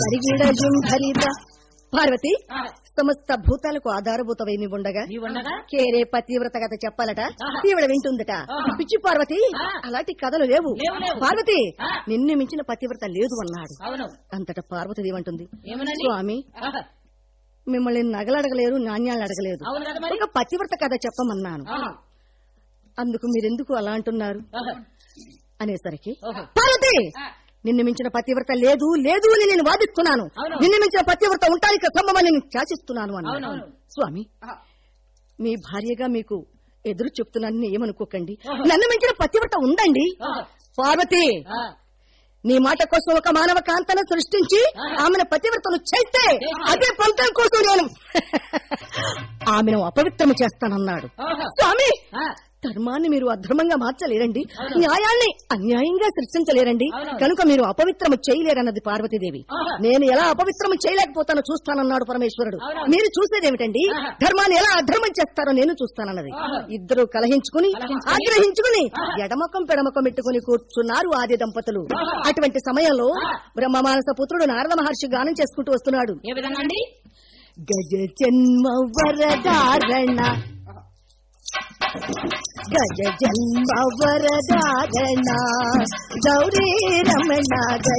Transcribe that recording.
పరిగిడజుం హరిత పార్వతి ఆ, సమస్త భూతాలకు ఆధారభూతమై నీ ఉండగా నీ ఉండగా కేరే పతివ్రత కథ చెప్పాలట ఆహా. ఈవిడ వింటుందట ఆహా. పిచ్చి పార్వతి ఆ. అలాంటి కథలు లేవు లేవు, లేవు. పార్వతి ఆ. నిన్ను మించిన పతివ్రత లేదు అన్నాడు అవును అంతటా పార్వతి ఏమంటుంది ఏమనని స్వామి ఆహా, మిమ్మల్ని నగలు అడగలేరు నాణ్యాలు అడగలేదు అవును కదా మరి ఒక పతివ్రత కథ చెప్పమన్నాను ఆహా, అందుకు మీరెందుకు అలా అంటున్నారు ఆహా, అనేసరికి ఓహో. పార్వతి ఆ, నిన్ను మించిన పతివ్రత లేదు లేదు అని నేను వాదిస్తున్నాను అవును. నిన్ను మించిన పతివ్రత ఉంటానికి సంభవని నేను శాసిస్తున్నాను అన్నాను అవునవును. స్వామి ఆహా, మీ భార్యగా మీకు ఎదురు చెప్తున్నానని ఏమనుకోకండి ఆహా. నన్ను మించిన పతివ్రత ఉండండి ఆహా, పార్వతి ఆ, నీ మాట కోసం ఒక మానవ కాంతను సృష్టించి ఆహా. ఆమెను పతివ్రతను చేస్తే చేస్తే. అదే పంతం కోసం నేను ఆమెను అపవిత్రము చేస్తానన్నాడు ఆహా, స్వామి ఆ, ధర్మాన్ని మీరు అధర్మంగా మార్చలేరండి అవును. న్యాయాన్ని అన్యాయంగా సృష్టించలేరండి అవును. కనుక మీరు అపవిత్రము చేయలేరన్నది పార్వతీదేవి ఆహా. నేను ఎలా అపవిత్రము చేయలేకపోతానో చూస్తానన్నాడు పరమేశ్వరుడు అవును. మీరు చూసేదేమిటండి ఆహా. ధర్మాన్ని ఎలా అధర్మం చేస్తారో నేను చూస్తానన్నది ఆహా. ఇద్దరు కలహించుకుని కలహించుకుని, ఆగ్రహించుకుని ఆహా. ఎడమకం పెడమకం పెట్టుకుని కూర్చున్నారు ఆది దంపతులు ఆహా. అటువంటి సమయంలో ఆహా. బ్రహ్మమానస పుత్రుడు నారద మహర్షి గానం చేసుకుంటూ వస్తున్నాడు ఏ విధంగా అండి గజ జన్మ వరదారణ గజ జన్మ వరదారణ గౌరీ రమణ గజ